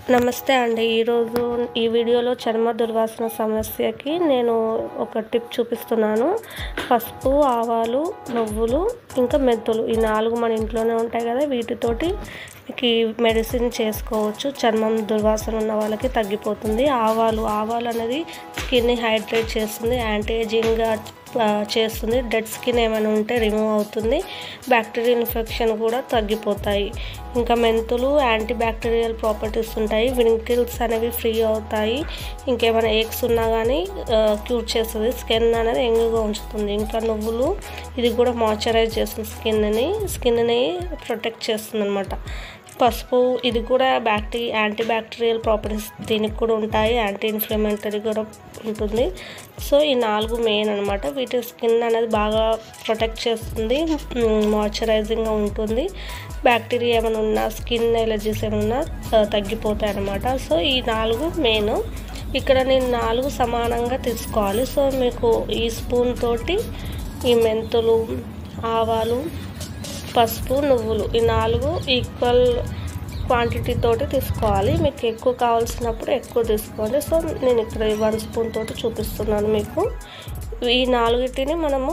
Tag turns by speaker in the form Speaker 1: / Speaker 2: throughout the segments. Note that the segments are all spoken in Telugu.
Speaker 1: నమస్తే అండి ఈరోజు ఈ వీడియోలో చర్మ దుర్వాసన సమస్యకి నేను ఒక టిప్ చూపిస్తున్నాను పసుపు ఆవాలు నువ్వులు ఇంకా మెంతులు ఈ నాలుగు మన ఇంట్లోనే ఉంటాయి కదా వీటితోటి మీకు ఈ మెడిసిన్ చేసుకోవచ్చు చర్మం దుర్వాసన ఉన్న వాళ్ళకి తగ్గిపోతుంది ఆవాలు ఆవాలు అనేది స్కిన్ని హైడ్రేట్ చేస్తుంది యాంటీ ఏజింగ్గా చేస్తుంది డెడ్ స్కిన్ ఏమైనా ఉంటే రిమూవ్ అవుతుంది బ్యాక్టీరియల్ ఇన్ఫెక్షన్ కూడా తగ్గిపోతాయి ఇంకా మెంతులు యాంటీ బ్యాక్టీరియల్ ప్రాపర్టీస్ ఉంటాయి వింకిల్స్ అనేవి ఫ్రీ అవుతాయి ఇంకేమైనా ఏక్స్ ఉన్నా కానీ క్యూర్ చేస్తుంది స్కిన్ అనేది ఎంగుగా ఉంచుతుంది ఇంకా నువ్వులు ఇది కూడా మాయిశ్చరైజ్ చేస్తుంది స్కిన్ని స్కిన్ని ప్రొటెక్ట్ చేస్తుంది అనమాట పసుపు ఇది కూడా బ్యాక్టీ యాంటీ బ్యాక్టీరియల్ ప్రాపర్టీస్ దీనికి కూడా ఉంటాయి యాంటీ ఇన్ఫ్లమేటరీ కూడా ఉంటుంది సో ఈ నాలుగు మెయిన్ అనమాట వీటి స్కిన్ అనేది బాగా ప్రొటెక్ట్ చేస్తుంది మాయిశ్చరైజింగ్గా ఉంటుంది బ్యాక్టీరియా ఏమైనా ఉన్నా స్కిన్ ఎలర్జీస్ ఏమైనా తగ్గిపోతాయి అనమాట సో ఈ నాలుగు మెయిన్ ఇక్కడ నేను నాలుగు సమానంగా తీసుకోవాలి సో మీకు ఈ స్పూన్ తోటి ఈ మెంతులు ఆవాలు పసుపు నువ్వులు ఈ నాలుగు ఈక్వల్ క్వాంటిటీ తోటి తీసుకోవాలి మీకు ఎక్కువ కావాల్సినప్పుడు ఎక్కువ తీసుకోండి సో నేను ఇక్కడ వన్ స్పూన్ తోటి చూపిస్తున్నాను మీకు ఈ నాలుగిటిని మనము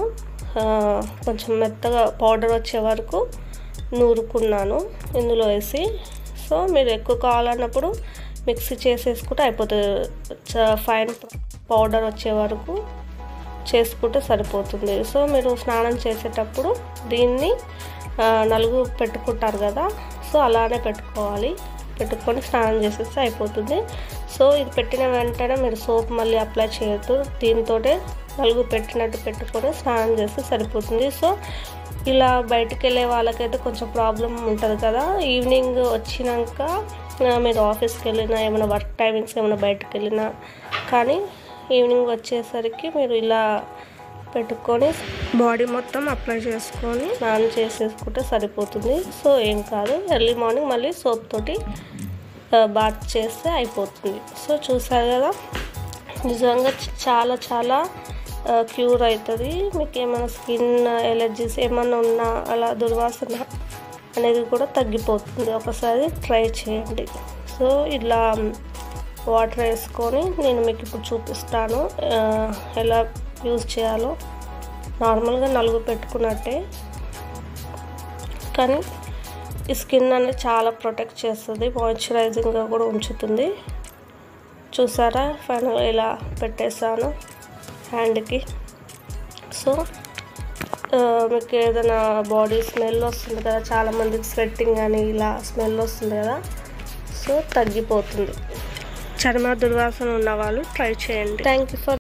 Speaker 1: కొంచెం మెత్తగా పౌడర్ వచ్చే వరకు నూరుకున్నాను ఇందులో వేసి సో మీరు ఎక్కువ కావాలన్నప్పుడు మిక్సీ చేసేసుకుంటే అయిపోతుంది ఫైన్ పౌడర్ వచ్చే వరకు చేసుకుంటే సరిపోతుంది సో మీరు స్నానం చేసేటప్పుడు దీన్ని నలుగు పెట్టుకుంటారు కదా సో అలానే పెట్టుకోవాలి పెట్టుకొని స్నానం చేసేస్తే అయిపోతుంది సో ఇది పెట్టిన వెంటనే మీరు సోప్ మళ్ళీ అప్లై చేయొద్దు దీంతో నలుగు పెట్టినట్టు పెట్టుకొని స్నానం చేస్తే సరిపోతుంది సో ఇలా బయటికి వెళ్ళే వాళ్ళకైతే కొంచెం ప్రాబ్లం ఉంటుంది కదా ఈవినింగ్ వచ్చినాక మీరు ఆఫీస్కి వెళ్ళినా ఏమైనా వర్క్ టైమింగ్స్ ఏమైనా బయటకు వెళ్ళినా కానీ ఈవినింగ్ వచ్చేసరికి మీరు ఇలా పెట్టుకొని బాడీ మొత్తం అప్లై చేసుకొని స్నానం చేసేసుకుంటే సరిపోతుంది సో ఏం కాదు ఎర్లీ మార్నింగ్ మళ్ళీ సోప్ తోటి బాత్ చేస్తే అయిపోతుంది సో చూసారు కదా నిజంగా చాలా చాలా క్యూర్ అవుతుంది మీకు ఏమైనా స్కిన్ ఎలర్జీస్ ఏమైనా ఉన్నా అలా దుర్వాసన అనేది కూడా తగ్గిపోతుంది ఒకసారి ట్రై చేయండి సో ఇలా వాటర్ వేసుకొని నేను మీకు ఇప్పుడు చూపిస్తాను ఎలా యూజ్ చేయాలో నార్మల్గా నలుగు పెట్టుకున్నట్టే కానీ ఈ స్కిన్ అనేది చాలా ప్రొటెక్ట్ చేస్తుంది మాయిశ్చరైజింగ్గా కూడా ఉంచుతుంది చూసారా ఫైనల్ ఇలా పెట్టేసాను హ్యాండ్కి సో మీకు ఏదైనా బాడీ స్మెల్ వస్తుంది కదా చాలామందికి స్వెట్టింగ్ అని ఇలా స్మెల్ వస్తుంది కదా సో తగ్గిపోతుంది చర్మ దుర్వాసన ఉన్న వాళ్ళు ట్రై చేయండి థ్యాంక్ యూ ఫర్